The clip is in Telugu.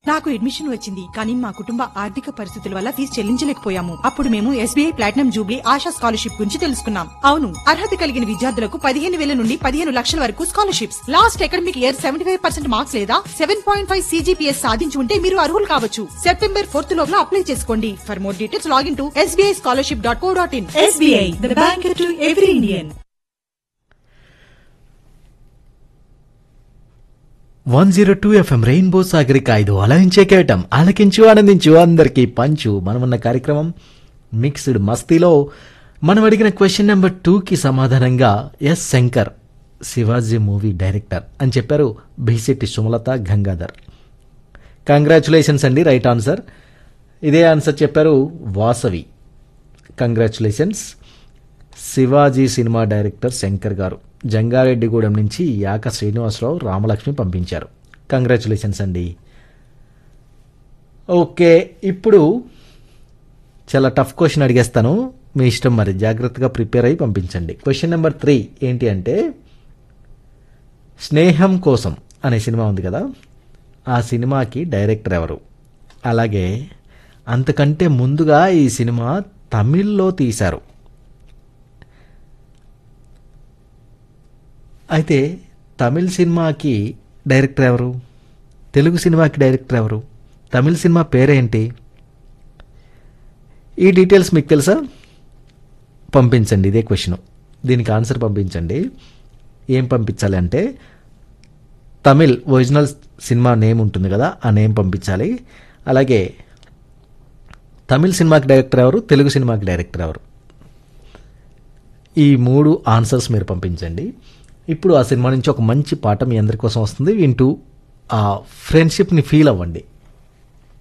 నాకు అడ్మిషన్ వచ్చింది కానీ మా కుటుంబ ఆర్థిక పరిస్థితుల వల్ల ఫీజు చెల్లించలేకపోయాము అప్పుడు మేము SBI platinum jubilee Asha scholarship గురించి తెలుసుకున్నాం అవును అర్హత కలిగిన విద్యార్థులకు పదిహేను వేల నుండి పదిహేను లక్షల వరకు scholarships last academic year seventy five percent marks లేదా సెవెన్ పాయింట్ ఫైవ్ సీజీపీఎస్ సాధించి ఉంటే మీరు అర్హులు కావచ్చు సెప్టెంబర్ ఫోర్త్ లోపల అప్లై చేసుకోండి for more details login to SBI scholarship dot co dot in SBI the bank to every Indian one zero two FM rainbow Sagarika ఐదు అలరించే కేవటం ఆలకించు ఆనందించు అందరికీ పంచు మనమున్న కార్యక్రమం మిక్స్డ్ మస్తీలో మనం అడిగిన క్వశ్చన్ నెంబర్ టూకి సమాధానంగా S Shankar Shivaji movie director అని చెప్పారు బిశెట్టి సుమలత గంగాధర్ కంగ్రాచులేషన్స్ అండి రైట్ ఆన్సర్ ఇదే ఆన్సర్ చెప్పారు Vasavi congratulations Shivaji cinema director Shankar garu Jangareddygudem నుంచి యాక శ్రీనివాసరావు రామలక్ష్మి పంపించారు కంగ్రాచులేషన్స్ అండి ఓకే ఇప్పుడు చాలా టఫ్ క్వశ్చన్ అడిగేస్తాను మీ ఇష్టం మరి జాగ్రత్తగా ప్రిపేర్ అయ్యి పంపించండి క్వశ్చన్ నెంబర్ త్రీ ఏంటి అంటే స్నేహం కోసం అనే సినిమా ఉంది కదా ఆ సినిమాకి డైరెక్టర్ ఎవరు అలాగే అంతకంటే ముందుగా ఈ సినిమా తమిళ్లో తీశారు అయితే తమిళ్ సినిమాకి డైరెక్టర్ ఎవరు తెలుగు సినిమాకి డైరెక్టర్ ఎవరు తమిళ్ సినిమా పేరేంటి ఈ డీటెయిల్స్ మీకు తెలుసా పంపించండి ఇదే క్వశ్చన్ దీనికి ఆన్సర్ పంపించండి ఏం పంపించాలి అంటే తమిళ్ ఒరిజినల్ సినిమా నేమ్ ఉంటుంది కదా ఆ నేమ్ పంపించాలి అలాగే తమిళ్ సినిమాకి డైరెక్టర్ ఎవరు తెలుగు సినిమాకి డైరెక్టర్ ఎవరు ఈ మూడు ఆన్సర్స్ మీరు పంపించండి ఇప్పుడు ఆ సినిమా నుంచి ఒక మంచి పాట మీ అందరి కోసం వస్తుంది వింటూ ఆ ఫ్రెండ్షిప్ని ఫీల్ అవ్వండి